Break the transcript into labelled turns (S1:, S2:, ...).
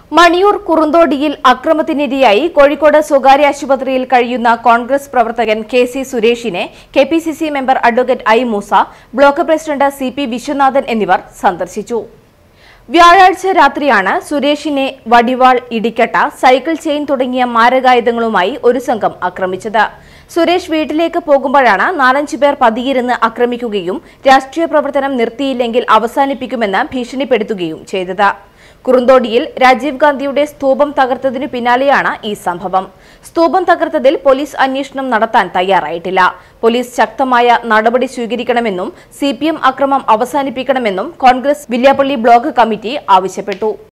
S1: മണിയൂർ കുറുന്തോടിയിൽ അക്രമത്തിനിരയായി കോഴിക്കോട് സ്വകാര്യ ആശുപത്രിയിൽ കഴിയുന്ന കോൺഗ്രസ് പ്രവർത്തകൻ കെ സി സുരേഷിനെ K P C C member advocate I Moosa block president C P Viswanathan എന്നിവർ സന്ദർശിച്ചു വ്യാഴാഴ്ച രാത്രിയാണ് സുരേഷിനെ വടിവാൾ ഇടിക്കട്ട സൈക്കിൾ ചെയിൻ തുടങ്ങിയ മാരകായുധങ്ങളുമായി ഒരു സംഘം ആക്രമിച്ചത് സുരേഷ് വീട്ടിലേക്ക് പോകുമ്പോഴാണ് നാലഞ്ചു പേർ പതിയിരുന്ന് ആക്രമിക്കുകയും രാഷ്ട്രീയ പ്രവർത്തനം നിർത്തിയില്ലെങ്കിൽ അവസാനിപ്പിക്കുമെന്ന് ഭീഷണിപ്പെടുത്തുകയും ചെയ്തത് കുറുന്തോടിയിൽ രാജീവ് ഗാന്ധിയുടെ സ്തൂപം തകർത്തതിനു പിന്നാലെയാണ് ഈ സംഭവം സ്തൂപം തകർത്തതിൽ പോലീസ് അന്വേഷണം നടത്താൻ തയ്യാറായിട്ടില്ല പോലീസ് ശക്തമായ നടപടി സ്വീകരിക്കണമെന്നും സി അക്രമം അവസാനിപ്പിക്കണമെന്നും കോൺഗ്രസ് വില്യാപ്പള്ളി ബ്ലോക്ക് കമ്മിറ്റി ആവശ്യപ്പെട്ടു